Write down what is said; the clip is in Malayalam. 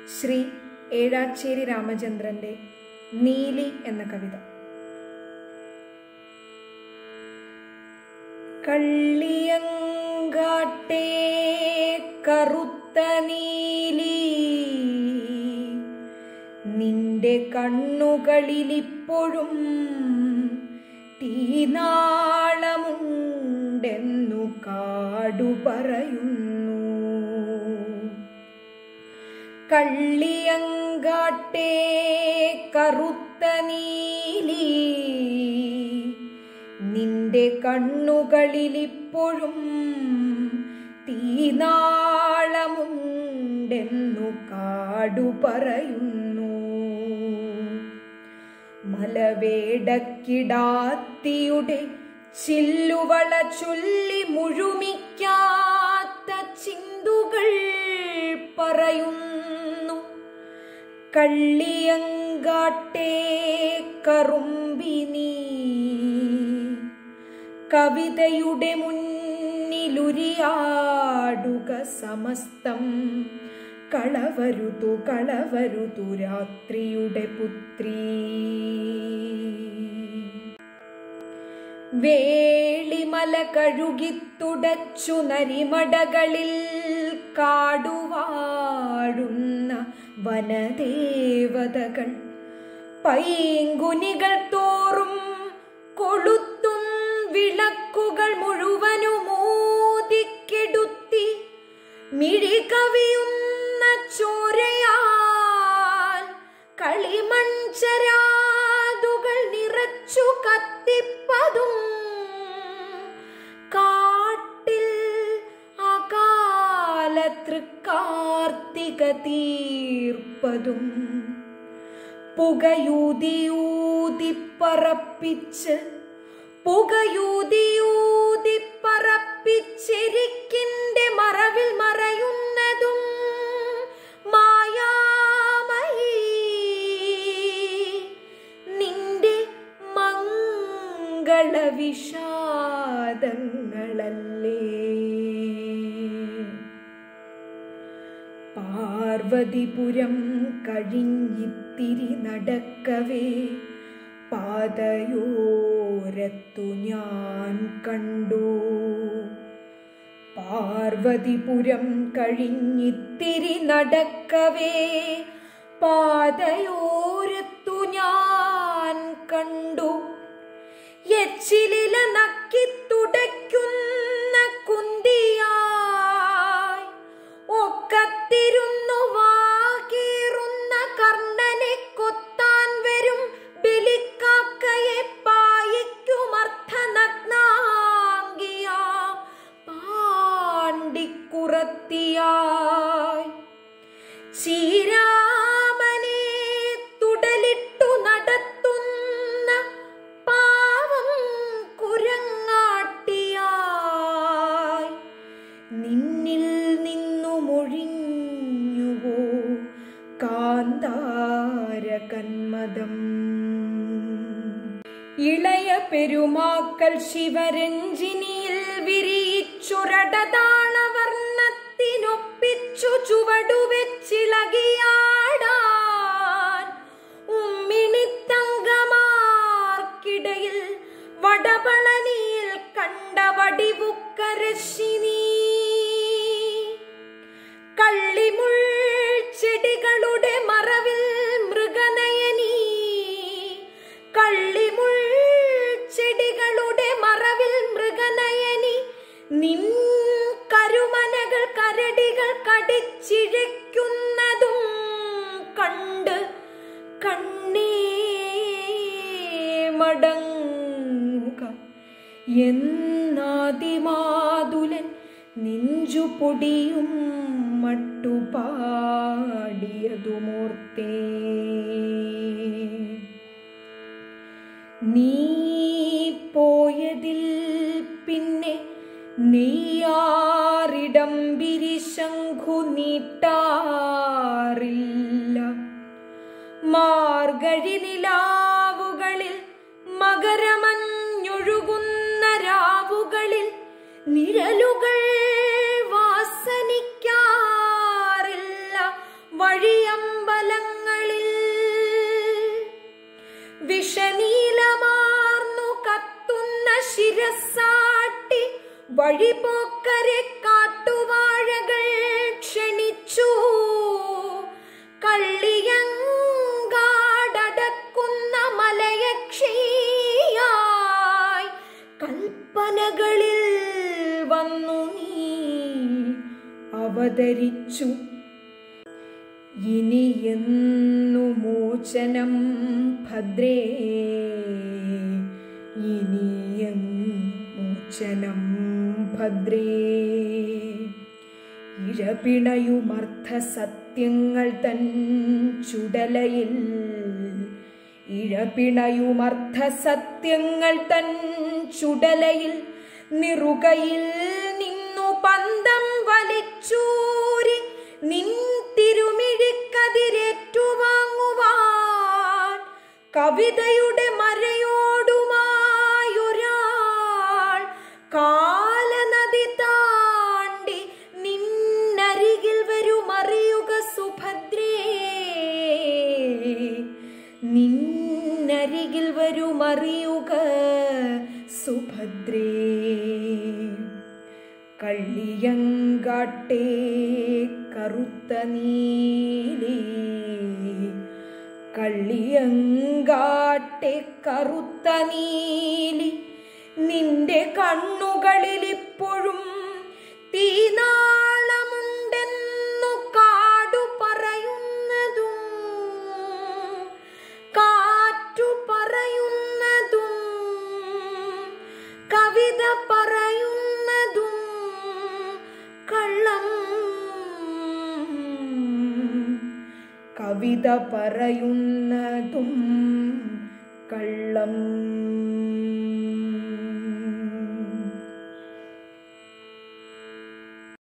ശ്രീ ഏഴാച്ചേരി രാമചന്ദ്രന്റെ നീലി എന്ന കവിത കള്ളിയങ്കാട്ടേ കറുത്ത നീലി നിന്റെ കണ്ണുകളിലിപ്പോഴും തീനാളമുണ്ടെന്നു കാടു പറയുന്നു കള്ളിയങ്കാട്ടേ കറുത്ത നീലി നിന്റെ കണ്ണുകളിലിപ്പോഴും തീനാളമുണ്ടെന്നു കാടു പറയുന്നു മലവേടക്കിടാത്തിയുടെ ചില്ലുവള ചൊല്ലി മുഴുമിക്കാത്ത ചിന്തുകൾ പറയുന്നു കള്ളിയങ്കാട്ടേ കറുമ്പിനി കവിതയുടെ മുന്നിലുരിയാടുക സമസ്തം കളവരുതു കളവരുതു രാത്രിയുടെ പുത്രീ വേളിമല കഴുകിത്തുടച്ചു നരിമടകളിൽ കാടുവാഴുന്ന വനദേവതകൾ പൈങ്കുനികൾ തോറും കൊളുത്തും വിളക്കുകൾ മുഴുവനും ഊതിക്കെടുത്തി മിഴി കവിയുന്ന ചോരയാൽ കളിമൺചരാതുകൾ നിറച്ചു കത്തിപ്പതും കാട്ടിൽ അകാല തൃക്കാർത്തിക തീർപ്പതും പുകയൂതിയൂതി പറപ്പിച്ച് പുകയൂതിയൂതി പറപ്പിച്ചെരിക്കിന്റെ മറവിൽ മറയുന്നതും മായാമയി നിന്റെ മംഗള വിഷാദങ്ങളല്ലേ പാർവതിപുരം കഴിഞ്ഞിത്തിരി നടക്കവേ പാതയോരത്തു ഞാൻ കണ്ടു പാർവതിപുരം കഴിഞ്ഞിത്തിരി നടക്കവേ പാതയോരത്തു ഞാൻ കണ്ടു എച്ചിലില നക്കി തുടയ്ക്കുന്ന കുന്തിയായി ഒക്കത്തിരുന്നു വാകീറുന്ന കർണനെ കൊത്താൻ വരും ബലിക്കാക്കയെ പായിക്കുമർത്ഥനഗ്നാംഗിയ പാണ്ടിക്കുറത്തിയായി ചീരാമനെ തുടലിട്ടു നടത്തുന്ന പാവം കുരങ്ങാട്ടിയായി നിന്നിൽ നിന്നു മൊഴിഞ്ഞുവോ കാന്താര കന്മദം ഇളയ പെരുമാക്കൽ ശിവരഞ്ജിനിയിൽ വിരിയിച്ചുരടതാളവർണ്ണത്തിനൊപ്പിച്ചു ചുവടുവെച്ചിളകിയാടാൻ ഉമ്മിണിത്തങ്കമാർക്കിടയിൽ വടപളനിയിൽ കണ്ട വടിവുക്കരശിനീ കള്ളിമുൾ ചെടികളുടെ മറവിൽ മൃഗനയനീ കള്ളിമുൾ ചെടികളുടെ മറവിൽ മൃഗനയനി നിൻ കരുമനകൾ കരടികൾ കടിച്ചിഴയ്ക്കുന്നതും കണ്ട് കണ്ണേ മടങ്ങുക എന്നാദിമാതുലൻ നെഞ്ചു പൊടിയും മട്ടുപാടിയതുമോർത്തേ നീ പോയതിൽ പിന്നെ നെയ്യാറിടംബിരി ശംഖു നീട്ടാറില്ല മാർഗഴി നിലാവുകളിൽ മകരമഞ്ഞൊഴുകുന്ന രാവുകളിൽ നിഴലുകൾ വാസനിക്കാറില്ല വഴിയം വഴിപോക്കരെ കാട്ടുവാഴകൾ ക്ഷണിച്ചു കള്ളിയങ്കാടക്കുന്ന മലയക്ഷിയായി കൽപ്പനകളിൽ വന്നു നീ അവതരിച്ചു ഇനി എന്നു മോചനം ഭദ്രേ ഇനിയും മോചനം ഭദ്രേ ഇഴപിണയുമർത്ഥ സത്യങ്ങൾ തൻ ചുടലയിൽ ഇഴപിണയുമർത്ഥ സത്യങ്ങൾ തൻ ചുടലയിൽ നിറുകയിൽ നിന്നു പന്തം വലിച്ചൂരി നിൻ തിരുമിഴിക്കതിരേറ്റുവാങ്ങുവാൻ കവിതയുടെ മരയോടുമായൊരാൾ കാലനദി താണ്ടി നിന്നരികിൽ വരുമറിയുക സുഭദ്രേ നിന്നരികിൽ വരുമറിയുക സുഭദ്രേ കള്ളിയങ്കാട്ടേ കറുത്ത നീലി കള്ളിയങ്കാട്ടെ കറുത്ത നീലി നിന്റെ കണ്ണുകളിൽ ഇപ്പോഴും തീനാളമുണ്ടെന്നു കാടു പറയുന്നതും കാറ്റു പറയുന്നതും കവിത പറയുന്നതും കള്ളം കവിത പറയുന്നതും